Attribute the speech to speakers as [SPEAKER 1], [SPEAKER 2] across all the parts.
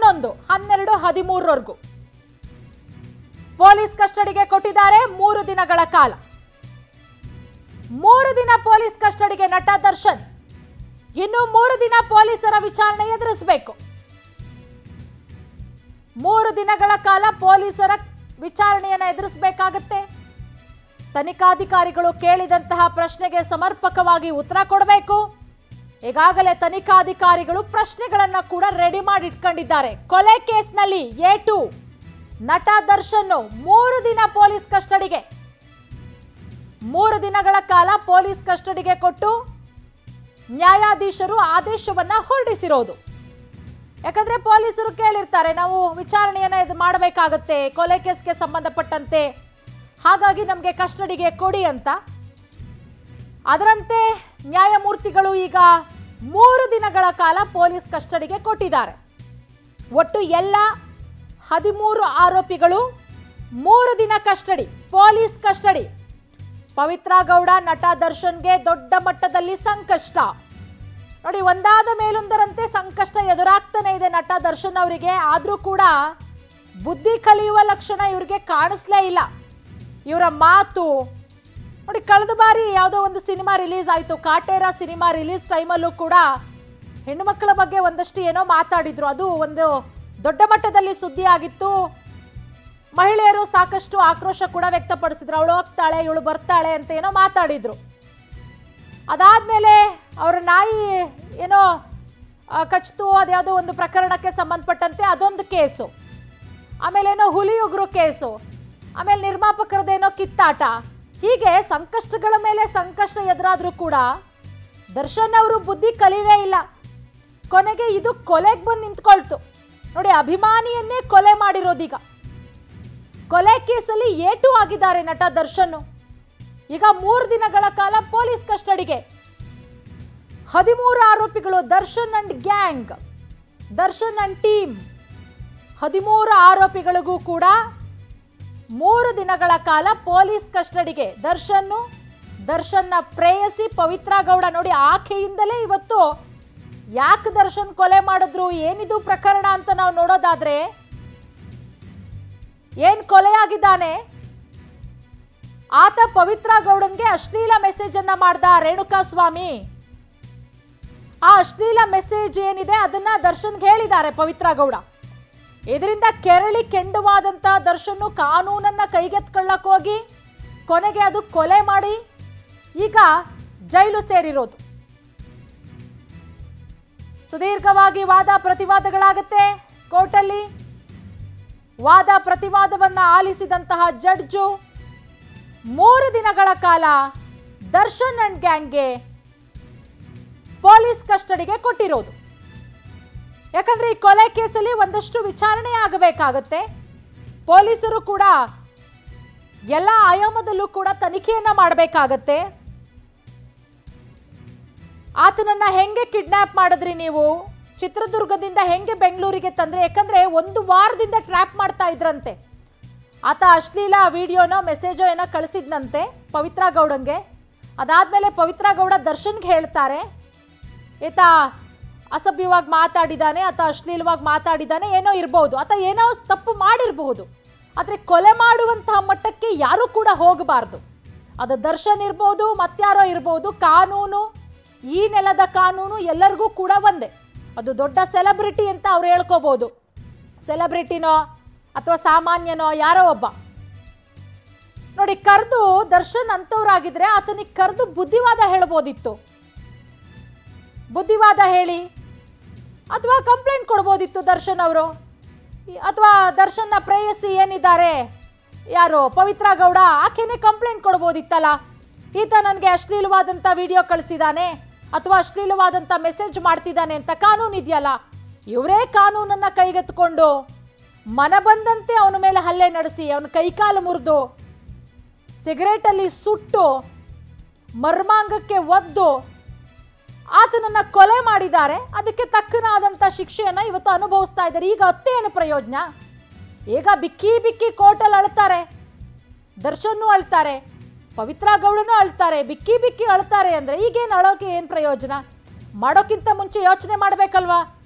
[SPEAKER 1] ಹನ್ನೊಂದು ಹನ್ನೆರಡು ಹದಿಮೂರವರೆಗೂ ಪೊಲೀಸ್ ಕಸ್ಟಡಿಗೆ ಕೊಟ್ಟಿದ್ದಾರೆ ಮೂರು ದಿನಗಳ ಕಾಲ ಮೂರು ದಿನ ಪೊಲೀಸ್ ಕಸ್ಟಡಿಗೆ ನಟ ದರ್ಶನ್ ಇನ್ನು ಮೂರು ದಿನ ಪೊಲೀಸರ ವಿಚಾರಣೆ ಎದುರಿಸಬೇಕು ಮೂರು ದಿನಗಳ ಕಾಲ ಪೊಲೀಸರ ವಿಚಾರಣೆಯನ್ನು ಎದುರಿಸಬೇಕಾಗತ್ತೆ ತನಿಖಾಧಿಕಾರಿಗಳು ಕೇಳಿದಂತಹ ಪ್ರಶ್ನೆಗೆ ಸಮರ್ಪಕವಾಗಿ ಉತ್ತರ ಕೊಡಬೇಕು ಈಗಾಗಲೇ ತನಿಖಾಧಿಕಾರಿಗಳು ಪ್ರಶ್ನೆಗಳನ್ನ ಕೂಡ ರೆಡಿ ಮಾಡಿ ಇಟ್ಕೊಂಡಿದ್ದಾರೆ ಕೊಲೆ ಕೇಸ್ನಲ್ಲಿ ಎ ಟು ನಟ ದರ್ಶನ್ ಮೂರು ದಿನ ಪೊಲೀಸ್ ಕಸ್ಟಡಿಗೆ ಮೂರು ದಿನಗಳ ಕಾಲ ಪೊಲೀಸ್ ಕಸ್ಟಡಿಗೆ ಕೊಟ್ಟು ನ್ಯಾಯಾಧೀಶರು ಆದೇಶವನ್ನ ಹೊರಡಿಸಿರೋದು ಯಾಕಂದ್ರೆ ಪೊಲೀಸರು ಕೇಳಿರ್ತಾರೆ ನಾವು ವಿಚಾರಣೆಯನ್ನ ಇದು ಮಾಡಬೇಕಾಗತ್ತೆ ಕೊಲೆ ಕೇಸ್ಗೆ ಸಂಬಂಧಪಟ್ಟಂತೆ ಹಾಗಾಗಿ ನಮಗೆ ಕಸ್ಟಡಿಗೆ ಕೊಡಿ ಅಂತ ಅದರಂತೆ ನ್ಯಾಯಮೂರ್ತಿಗಳು ಈಗ ಮೂರು ದಿನಗಳ ಕಾಲ ಪೊಲೀಸ್ ಕಸ್ಟಡಿಗೆ ಕೊಟ್ಟಿದ್ದಾರೆ ಒಟ್ಟು ಎಲ್ಲ ಹದಿಮೂರು ಆರೋಪಿಗಳು ಮೂರು ದಿನ custody police custody Pavithra Gowda ನಟ ದರ್ಶನ್ಗೆ ದೊಡ್ಡ ಮಟ್ಟದಲ್ಲಿ ಸಂಕಷ್ಟ ನೋಡಿ ಒಂದಾದ ಮೇಲೊಂದರಂತೆ ಸಂಕಷ್ಟ ಎದುರಾಗ್ತಾನೆ ಇದೆ ನಟ ದರ್ಶನ್ ಅವರಿಗೆ ಆದರೂ ಕೂಡ ಬುದ್ಧಿ ಕಲಿಯುವ ಲಕ್ಷಣ ಇವ್ರಿಗೆ ಕಾಣಿಸ್ಲೇ ಇಲ್ಲ ಇವರ ಮಾತು ನೋಡಿ ಕಳೆದ ಬಾರಿ ಯಾವುದೋ ಒಂದು ಸಿನಿಮಾ ರಿಲೀಸ್ ಆಯಿತು ಕಾಟೇರ ಸಿನಿಮಾ ರಿಲೀಸ್ ಟೈಮಲ್ಲೂ ಕೂಡ ಹೆಣ್ಣುಮಕ್ಕಳ ಬಗ್ಗೆ ಒಂದಷ್ಟು ಏನೋ ಮಾತಾಡಿದ್ರು ಅದು ಒಂದು ದೊಡ್ಡ ಮಟ್ಟದಲ್ಲಿ ಸುದ್ದಿ ಆಗಿತ್ತು ಮಹಿಳೆಯರು ಸಾಕಷ್ಟು ಆಕ್ರೋಶ ಕೂಡ ವ್ಯಕ್ತಪಡಿಸಿದ್ರು ಅವಳು ಹೋಗ್ತಾಳೆ ಇವಳು ಬರ್ತಾಳೆ ಅಂತ ಏನೋ ಮಾತಾಡಿದ್ರು ಅದಾದ್ಮೇಲೆ ಅವರ ನಾಯಿ ಏನೋ ಆ, ಕಚ್ತು ಅದ್ಯಾವುದೋ ಒಂದು ಪ್ರಕರಣಕ್ಕೆ ಸಂಬಂಧಪಟ್ಟಂತೆ ಅದೊಂದು ಕೇಸು ಆಮೇಲೆ ಏನೋ ಹುಲಿ ಉಗುರು ಕೇಸು ಆಮೇಲೆ ನಿರ್ಮಾಪಕರದೇನೋ ಕಿತ್ತಾಟ ಹೀಗೆ ಸಂಕಷ್ಟಗಳ ಮೇಲೆ ಸಂಕಷ್ಟ ಎದುರಾದ್ರೂ ಕೂಡ ದರ್ಶನ್ ಅವರು ಬುದ್ಧಿ ಕಲೀಲೇ ಇಲ್ಲ ಕೊನೆಗೆ ಇದು ಕೊಲೆಗೆ ಬಂದು ನಿಂತ್ಕೊಳ್ತು ನೋಡಿ ಅಭಿಮಾನಿಯನ್ನೇ ಕೊಲೆ ಮಾಡಿರೋದೀಗ ಕೊಲೆ ಕೇಸಲ್ಲಿ ಏಟು ಆಗಿದ್ದಾರೆ ನಟ ದರ್ಶನ್ ಈಗ ಮೂರು ದಿನಗಳ ಕಾಲ ಪೊಲೀಸ್ ಕಸ್ಟಡಿಗೆ ಹದಿಮೂರು ಆರೋಪಿಗಳು Darshan and gang Darshan and team ಹದಿಮೂರು ಆರೋಪಿಗಳಿಗೂ ಕೂಡ ಮೂರು ದಿನಗಳ ಕಾಲ ಪೊಲೀಸ್ ಕಸ್ಟಡಿಗೆ ದರ್ಶನ್ನು ದರ್ಶನ್ನ ಪ್ರೇಯಸಿ ಪವಿತ್ರ ಗೌಡ ನೋಡಿ ಆಕೆಯಿಂದಲೇ ಇವತ್ತು ಯಾಕೆ ದರ್ಶನ್ ಕೊಲೆ ಮಾಡಿದ್ರು ಏನಿದು ಪ್ರಕರಣ ಅಂತ ನಾವು ನೋಡೋದಾದ್ರೆ ಏನ್ ಕೊಲೆ ಆಗಿದ್ದಾನೆ ಆತ ಪವಿತ್ರ ಗೌಡನ್ಗೆ ಅಶ್ಲೀಲ ಮೆಸೇಜ್ ಅನ್ನ ಮಾಡ್ದ ರೇಣುಕಾ ಸ್ವಾಮಿ ಆ ಅಶ್ಲೀಲ ಮೆಸೇಜ್ ಏನಿದೆ ಅದನ್ನ ದರ್ಶನ್ಗೆ ಹೇಳಿದ್ದಾರೆ ಪವಿತ್ರ ಗೌಡ ಇದರಿಂದ ಕೆರಳಿ ಕೆಂಡವಾದಂತ ದರ್ಶನ್ ಕಾನೂನನ್ನ ಕೈಗೆತ್ಕೊಳ್ಳಕ್ ಹೋಗಿ ಕೊನೆಗೆ ಅದು ಕೊಲೆ ಮಾಡಿ ಈಗ ಜೈಲು ಸೇರಿರೋದು ಸುದೀರ್ಘವಾಗಿ ವಾದ ಪ್ರತಿವಾದಗಳಾಗತ್ತೆ ಕೋರ್ಟಲ್ಲಿ ವಾದ ಪ್ರತಿವಾದವನ್ನ ಆಲಿಸಿದಂತಹ ಜಡ್ಜು ಮೂರು ದಿನಗಳ ಕಾಲ ದರ್ಶನ್ ಅಂಡ್ ಗ್ಯಾಂಗ್ಗೆ ಪೊಲೀಸ್ ಕಸ್ಟಡಿಗೆ ಕೊಟ್ಟಿರೋದು ಯಾಕಂದ್ರೆ ಈ ಕೊಲೆ ಕೇಸಲ್ಲಿ ಒಂದಷ್ಟು ವಿಚಾರಣೆ ಆಗಬೇಕಾಗತ್ತೆ ಪೊಲೀಸರು ಕೂಡ ಎಲ್ಲ ಆಯಾಮದಲ್ಲೂ ಕೂಡ ತನಿಖೆಯನ್ನ ಮಾಡಬೇಕಾಗತ್ತೆ ಆತನನ್ನ ಹೆಂಗೆ ಕಿಡ್ನಾಪ್ ಮಾಡಿದ್ರಿ ನೀವು ಚಿತ್ರದುರ್ಗದಿಂದ ಹೆಂಗೆ ಬೆಂಗಳೂರಿಗೆ ತಂದ್ರೆ ಯಾಕಂದ್ರೆ ಒಂದು ವಾರದಿಂದ ಟ್ರ್ಯಾಪ್ ಮಾಡ್ತಾ ಇದ್ರಂತೆ ಆತ ಅಶ್ಲೀಲ ವಿಡಿಯೋನೋ ಮೆಸೇಜೋ ಏನೋ ಕಳಿಸಿದ್ನಂತೆ ಪವಿತ್ರ ಗೌಡಂಗೆ ಅದಾದ್ಮೇಲೆ ಪವಿತ್ರ ಗೌಡ ದರ್ಶನ್ಗೆ ಹೇಳ್ತಾರೆ ಈತ ಅಸಭ್ಯವಾಗಿ ಮಾತಾಡಿದ್ದಾನೆ ಆತ ಅಶ್ಲೀಲವಾಗಿ ಮಾತಾಡಿದ್ದಾನೆ ಏನೋ ಇರ್ಬೋದು ಆತ ಏನೋ ತಪ್ಪು ಮಾಡಿರಬಹುದು ಆದರೆ ಕೊಲೆ ಮಾಡುವಂತಹ ಮಟ್ಟಕ್ಕೆ ಯಾರೂ ಕೂಡ ಹೋಗಬಾರ್ದು ಅದು ದರ್ಶನ್ ಇರ್ಬೋದು ಮತ್ಯಾರೋ ಇರ್ಬೋದು ಕಾನೂನು ಈ ನೆಲದ ಕಾನೂನು ಎಲ್ಲರಿಗೂ ಕೂಡ ಒಂದೇ ಅದು ದೊಡ್ಡ ಸೆಲೆಬ್ರಿಟಿ ಅಂತ ಅವ್ರು ಹೇಳ್ಕೋಬೋದು ಸೆಲೆಬ್ರಿಟಿನೋ ಅಥವಾ ಸಾಮಾನ್ಯನೋ ಯಾರೋ ಒಬ್ಬ ನೋಡಿ ಕರೆದು ದರ್ಶನ್ ಅಂಥವ್ರಾಗಿದ್ರೆ ಆತನಿಗೆ ಕರೆದು ಬುದ್ಧಿವಾದ ಹೇಳ್ಬೋದಿತ್ತು ಬುದ್ಧಿವಾದ ಹೇಳಿ ಅಥವಾ ಕಂಪ್ಲೇಂಟ್ ಕೊಡ್ಬೋದಿತ್ತು ದರ್ಶನ್ ಅವರು ಅಥವಾ ದರ್ಶನ್ನ ಪ್ರೇಯಸಿ ಏನಿದ್ದಾರೆ ಯಾರು ಪವಿತ್ರ ಗೌಡ ಆಕೆನೇ ಕಂಪ್ಲೇಂಟ್ ಕೊಡ್ಬೋದಿತ್ತಲ್ಲ ಈತ ನನಗೆ ಅಶ್ಲೀಲವಾದಂಥ ವಿಡಿಯೋ ಕಳಿಸಿದಾನೆ ಅಥವಾ ಅಶ್ಲೀಲವಾದಂಥ ಮೆಸೇಜ್ ಮಾಡ್ತಿದ್ದಾನೆ ಅಂತ ಕಾನೂನು ಇದೆಯಲ್ಲ ಇವರೇ ಕಾನೂನನ್ನ ಕೈಗೆತ್ಕೊಂಡು ಮನ ಬಂದಂತೆ ಅವನ ಮೇಲೆ ಹಲ್ಲೆ ನಡೆಸಿ ಅವನ ಕೈಕಾಲು ಮುರಿದು ಸಿಗರೇಟಲ್ಲಿ ಸುಟ್ಟು ಮರ್ಮಾಂಗಕ್ಕೆ ಒದ್ದು ಆತನನ್ನ ಕೊಲೆ ಮಾಡಿದ್ದಾರೆ ಅದಕ್ಕೆ ತಕ್ಕನಾದಂಥ ಶಿಕ್ಷೆಯನ್ನ ಇವತ್ತು ಅನುಭವಿಸ್ತಾ ಇದ್ದಾರೆ ಈಗ ಅತ್ತೆ ಏನು ಪ್ರಯೋಜನ ಈಗ ಬಿಕ್ಕಿ ಬಿಕ್ಕಿ ಕೋರ್ಟಲ್ಲಿ ಅಳ್ತಾರೆ ದರ್ಶನ್ನು ಅಳ್ತಾರೆ ಪವಿತ್ರ ಗೌಡನು ಅಳ್ತಾರೆ ಬಿಕ್ಕಿ ಬಿಕ್ಕಿ ಅಳ್ತಾರೆ ಅಂದರೆ ಈಗೇನು ಅಳೋಕೆ ಏನು ಪ್ರಯೋಜನ ಮಾಡೋಕ್ಕಿಂತ ಮುಂಚೆ ಯೋಚನೆ ಮಾಡಬೇಕಲ್ವಾ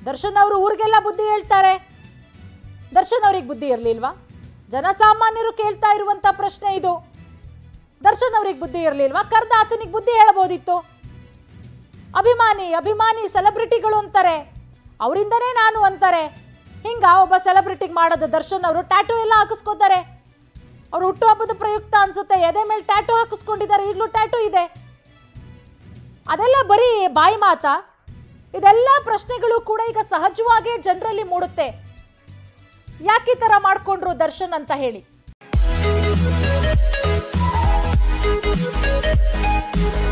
[SPEAKER 1] ದರ್ಶನ್ ಅವರು ಊರಿಗೆಲ್ಲ ಬುದ್ಧಿ ಹೇಳ್ತಾರೆ ದರ್ಶನ್ ಅವ್ರಿಗೆ ಬುದ್ಧಿ ಇರಲಿಲ್ವಾ ಜನಸಾಮಾನ್ಯರು ಕೇಳ್ತಾ ಇರುವಂತ ಪ್ರಶ್ನೆ ಇದು ದರ್ಶನ್ ಅವ್ರಿಗೆ ಬುದ್ಧಿ ಇರಲಿಲ್ವಾ ಕರ್ದ ಆತನಿಗೆ ಬುದ್ಧಿ ಹೇಳಬಹುದಿತ್ತು ಅಭಿಮಾನಿ ಅಭಿಮಾನಿ ಸೆಲೆಬ್ರಿಟಿಗಳು ಅಂತಾರೆ ಅವರಿಂದನೇ ನಾನು ಅಂತಾರೆ ಹಿಂಗ ಒಬ್ಬ ಸೆಲೆಬ್ರಿಟಿಗೆ ಮಾಡೋದು ದರ್ಶನ್ ಅವರು ಟ್ಯಾಟೂ ಎಲ್ಲ ಹಾಕಿಸ್ಕೋತಾರೆ ಅವ್ರು ಹುಟ್ಟುಹಬ್ಬದ ಪ್ರಯುಕ್ತ ಅನ್ಸುತ್ತೆ ಎದೆ ಮೇಲೆ ಟ್ಯಾಟೂ ಹಾಕಿಸ್ಕೊಂಡಿದ್ದಾರೆ ಈಗಲೂ ಟ್ಯಾಟೂ ಇದೆ ಅದೆಲ್ಲ ಬರೀ ಬಾಯಿ ಮಾತಾ ಇದೆಲ್ಲ ಪ್ರಶ್ನೆಗಳು ಕೂಡ ಈಗ ಸಹಜವಾಗೇ ಜನರಲ್ಲಿ ಮೂಡುತ್ತೆ ಯಾಕೆ ಈ ಥರ ಮಾಡ್ಕೊಂಡ್ರು ದರ್ಶನ್ ಅಂತ ಹೇಳಿ